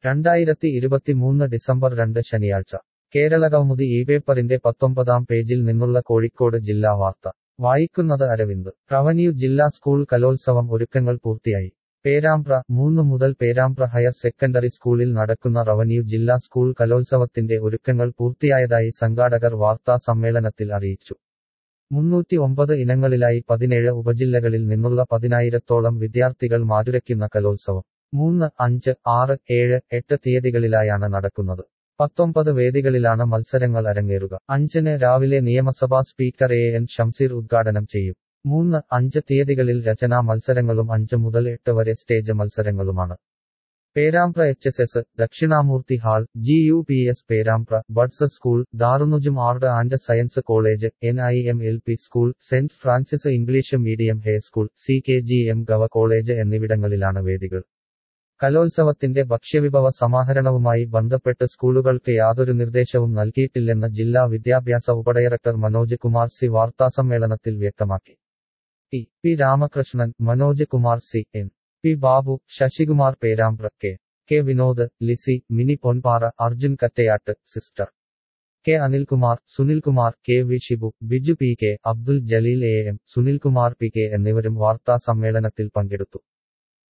രണ്ടായിരത്തി ഇരുപത്തിമൂന്ന് ഡിസംബർ രണ്ട് ശനിയാഴ്ച കേരളകൗമുദി ഈ പേപ്പറിന്റെ പത്തൊമ്പതാം പേജിൽ നിന്നുള്ള കോഴിക്കോട് ജില്ലാ വാർത്ത വായിക്കുന്നത് അരവിന്ദ് റവന്യൂ ജില്ലാ സ്കൂൾ കലോത്സവം ഒരുക്കങ്ങൾ പൂർത്തിയായി പേരാമ്പ്ര മൂന്ന് മുതൽ പേരാമ്പ്ര ഹയർ സെക്കൻഡറി സ്കൂളിൽ നടക്കുന്ന റവന്യൂ ജില്ലാ സ്കൂൾ കലോത്സവത്തിന്റെ ഒരുക്കങ്ങൾ പൂർത്തിയായതായി സംഘാടകർ വാർത്താ സമ്മേളനത്തിൽ അറിയിച്ചു മുന്നൂറ്റി ഒമ്പത് ഇനങ്ങളിലായി പതിനേഴ് ഉപജില്ലകളിൽ നിന്നുള്ള പതിനായിരത്തോളം വിദ്യാർത്ഥികൾ മാറ്റുരയ്ക്കുന്ന കലോത്സവം മൂന്ന് അഞ്ച് ആറ് ഏഴ് എട്ട് തീയതികളിലായാണ് നടക്കുന്നത് പത്തൊമ്പത് വേദികളിലാണ് മത്സരങ്ങൾ അരങ്ങേറുക അഞ്ചിന് രാവിലെ നിയമസഭാ സ്പീക്കർ എ എൻ ഷംസീർ ഉദ്ഘാടനം ചെയ്യും മൂന്ന് അഞ്ച് തീയതികളിൽ രചനാ മത്സരങ്ങളും അഞ്ച് മുതൽ എട്ട് വരെ സ്റ്റേജ് മത്സരങ്ങളുമാണ് Perambra H S S Dakshinamurthy hall G U P S Perambra buds school Darunnujoom art and science college N I M L P school Saint Francis English medium high school C K G M gov college എന്നിവിടങ്ങളിലാണ് വേദികൾ കലോത്സവത്തിന്റെ ഭക്ഷ്യവിഭവ സമാഹരണവുമായി ബന്ധപ്പെട്ട് സ്കൂളുകൾക്ക് യാതൊരു നിർദ്ദേശവും നൽകിയിട്ടില്ലെന്ന് ജില്ലാ വിദ്യാഭ്യാസ ഉപഡയറക്ടർ Manoj Kumar C വാർത്താസമ്മേളനത്തിൽ വ്യക്തമാക്കി T P Ramakrishnan Manoj Kumar C N P Babu Sasikumar Perambra K K Vinod Lissy Mini Ponpara Arjun Kattayat sister K Anilkumar Sunilkumar K V Shibu Biju P K Abdul Jaleel A M Sunilkumar P K എന്നിവരും വാർത്താ സമ്മേളനത്തിൽ പങ്കെടുത്തു